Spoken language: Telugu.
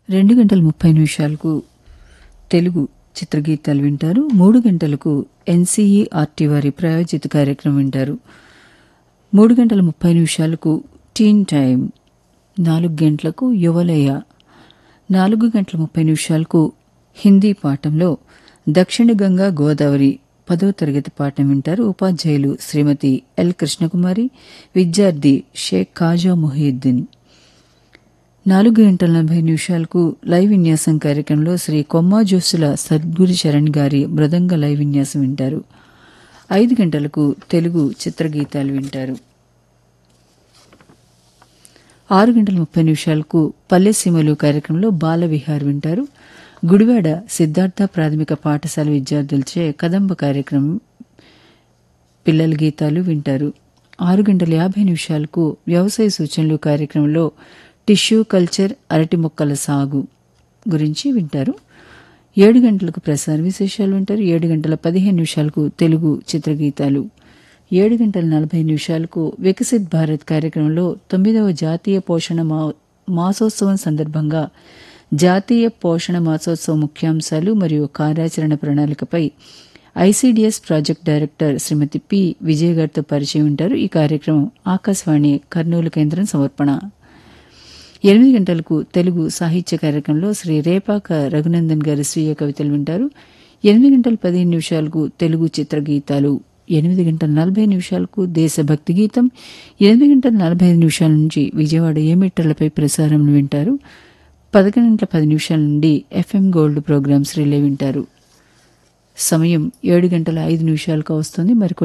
రెండు గంటల ముప్పై నిమిషాలకు తెలుగు చిత్రగీతాలు వింటారు మూడు గంటలకు ఎన్సీఈఆర్టీ వారి ప్రాయోజిత కార్యక్రమం వింటారు మూడు గంటల ముప్పై నిమిషాలకు టీన్ టైం నాలుగు గంటలకు యువలయ నాలుగు గంటల ముప్పై నిమిషాలకు హిందీ పాఠంలో దక్షిణ గంగా గోదావరి పదవ తరగతి పాఠం వింటారు ఉపాధ్యాయులు శ్రీమతి ఎల్ కృష్ణకుమారి విద్యార్థి షేక్ కాజా మొహీద్దీన్ నాలుగు గంటల నలభై నిమిషాలకు లైవ్ విన్యాసం కార్యక్రమంలో శ్రీ కొమ్మా జోసుల సద్గురు చరణ్ గారి మృదంగ లైవ్ విన్యాసం వింటారు ఐదు గంటలకు తెలుగు చిత్రగీతాలు వింటారు ఆరు గంటల ముప్పై నిమిషాలకు పల్లెసీమలు కార్యక్రమంలో బాల విహార్ వింటారు గుడివాడ సిద్ధార్థ ప్రాథమిక పాఠశాల విద్యార్థులచే కదంబ కార్యక్రమం పిల్లల గీతాలు వింటారు ఆరు గంటల యాభై నిమిషాలకు వ్యవసాయ సూచనలు కార్యక్రమంలో టిష్యూ కల్చర్ అరటి మొక్కల సాగు గురించి వింటారు ఏడు గంటలకు ప్రసార విశేషాలు వింటారు ఏడు గంటల పదిహేను నిమిషాలకు తెలుగు చిత్రగీతాలు ఏడు గంటల నలభై నిమిషాలకు వికసిత్ భారత్ కార్యక్రమంలో తొమ్మిదవ జాతీయ పోషణ మా మాసోత్సవం సందర్భంగా జాతీయ పోషణ మాసోత్సవ ముఖ్యాంశాలు మరియు కార్యాచరణ ప్రణాళికపై ICDS project director Srimathi P Vijay గారితో పరిచయం ఉంటారు ఈ కార్యక్రమం ఆకాశవాణి కర్నూలు కేంద్రం సమర్పణ ఎనిమిది గంటలకు తెలుగు సాహిత్య కార్యక్రమంలో శ్రీ రేపాక రఘునందన్ గారి స్వీయ కవితలు వింటారు ఎనిమిది గంటల పదిహేను నిమిషాలకు తెలుగు చిత్రగీతాలు ఎనిమిది గంటల నలభై నిమిషాలకు దేశభక్తి గీతం ఎనిమిది గంటల నలభై ఐదు నిమిషాల నుంచి విజయవాడ ఏమీటర్లపై ప్రసారం వింటారు పదకొండు గంటల పది నిమిషాల నుండి ఎఫ్ఎం గోల్డ్ ప్రోగ్రామ్స్ రిలే వింటారు సమయం ఏడు గంటల ఐదు నిమిషాలకు వస్తుంది మరి